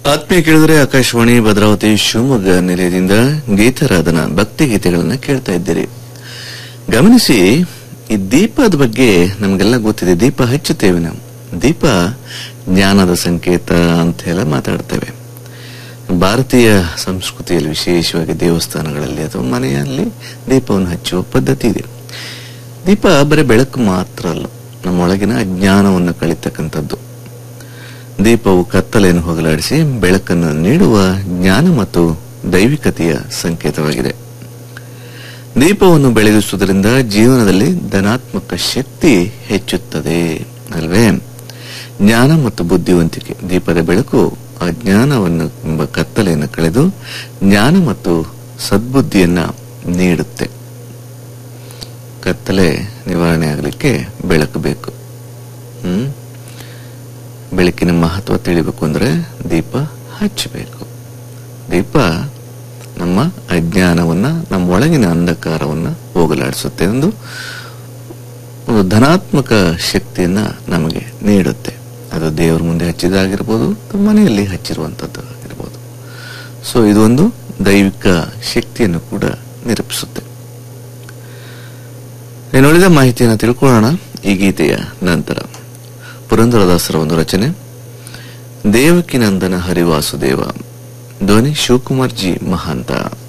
ಆತ್ಮೀಯ ಕೇಳಿದರೆ ಆಕಾಶವಾಣಿ ಭದ್ರಾವತಿ ಶಿವಮೊಗ್ಗ ನಿಲಯದಿಂದ ಗೀತಾರಾಧನ ಭಕ್ತಿ ಗೀತೆಗಳನ್ನ ಕೇಳ್ತಾ ಇದ್ದೀರಿ ಗಮನಿಸಿ ಈ ದೀಪದ ಬಗ್ಗೆ ನಮಗೆಲ್ಲ ಗೊತ್ತಿದೆ ದೀಪ ಹಚ್ಚುತ್ತೇವೆ ನಾವು ದೀಪ ಜ್ಞಾನದ ಸಂಕೇತ ಅಂತ ಎಲ್ಲ ಮಾತಾಡ್ತೇವೆ ಭಾರತೀಯ ಸಂಸ್ಕೃತಿಯಲ್ಲಿ ವಿಶೇಷವಾಗಿ ದೇವಸ್ಥಾನಗಳಲ್ಲಿ ಅಥವಾ ಮನೆಯಲ್ಲಿ ದೀಪವನ್ನು ಹಚ್ಚುವ ಪದ್ಧತಿ ಇದೆ ದೀಪ ಬರೀ ಬೆಳಕು ಮಾತ್ರ ಅಲ್ಲ ನಮ್ಮೊಳಗಿನ ಅಜ್ಞಾನವನ್ನು ಕಳಿತಕ್ಕಂಥದ್ದು ದೀಪವು ಕತ್ತಲೆಯನ್ನು ಹೋಗಲಾಡಿಸಿ ಬೆಳಕನ್ನು ನೀಡುವ ಜ್ಞಾನ ಮತ್ತು ದೈವಿಕತೆಯ ಸಂಕೇತವಾಗಿದೆ ದೀಪವನ್ನು ಬೆಳಗಿಸುವುದರಿಂದ ಜೀವನದಲ್ಲಿ ಧನಾತ್ಮಕ ಶಕ್ತಿ ಹೆಚ್ಚುತ್ತದೆ ಅಲ್ವೇ ಜ್ಞಾನ ಮತ್ತು ಬುದ್ಧಿವಂತಿಕೆ ದೀಪದ ಬೆಳಕು ಅಜ್ಞಾನವನ್ನು ಎಂಬ ಕತ್ತಲೆಯನ್ನು ಕಳೆದು ಜ್ಞಾನ ಮತ್ತು ಸದ್ಬುದ್ಧಿಯನ್ನ ನೀಡುತ್ತೆ ಕತ್ತಲೆ ನಿವಾರಣೆ ಆಗಲಿಕ್ಕೆ ಬೆಳಕು ಬೇಕು ಹ್ಮ್ ಬೆಳಕಿನ ಮಹತ್ವ ತಿಳಿಬೇಕು ಅಂದ್ರೆ ದೀಪ ಹಚ್ಚಬೇಕು ದೀಪ ನಮ್ಮ ಅಜ್ಞಾನವನ್ನ ನಮ್ಮ ಒಳಗಿನ ಅಂಧಕಾರವನ್ನ ಹೋಗಲಾಡಿಸುತ್ತೆ ಎಂದು ಒಂದು ಧನಾತ್ಮಕ ಶಕ್ತಿಯನ್ನ ನಮಗೆ ನೀಡುತ್ತೆ ಅದು ದೇವರ ಮುಂದೆ ಹಚ್ಚಿದಾಗಿರ್ಬೋದು ಅಥವಾ ಮನೆಯಲ್ಲಿ ಹಚ್ಚಿರುವಂತದ್ದು ಆಗಿರ್ಬೋದು ಸೊ ಇದೊಂದು ದೈವಿಕ ಶಕ್ತಿಯನ್ನು ಕೂಡ ನಿರೂಪಿಸುತ್ತೆ ಇನ್ನು ಉಳಿದ ಮಾಹಿತಿಯನ್ನು ತಿಳ್ಕೊಳ್ಳೋಣ ಈ ಗೀತೆಯ ನಂತರ ಪುರಂದರದಾಸರ ಒಂದು ರಚನೆ ದೇವಕಿನಂದನ ಹರಿವಾಸುದೇವ ಧ್ವನಿ ಶಿವಕುಮಾರ್ ಜಿ ಮಹಾಂತ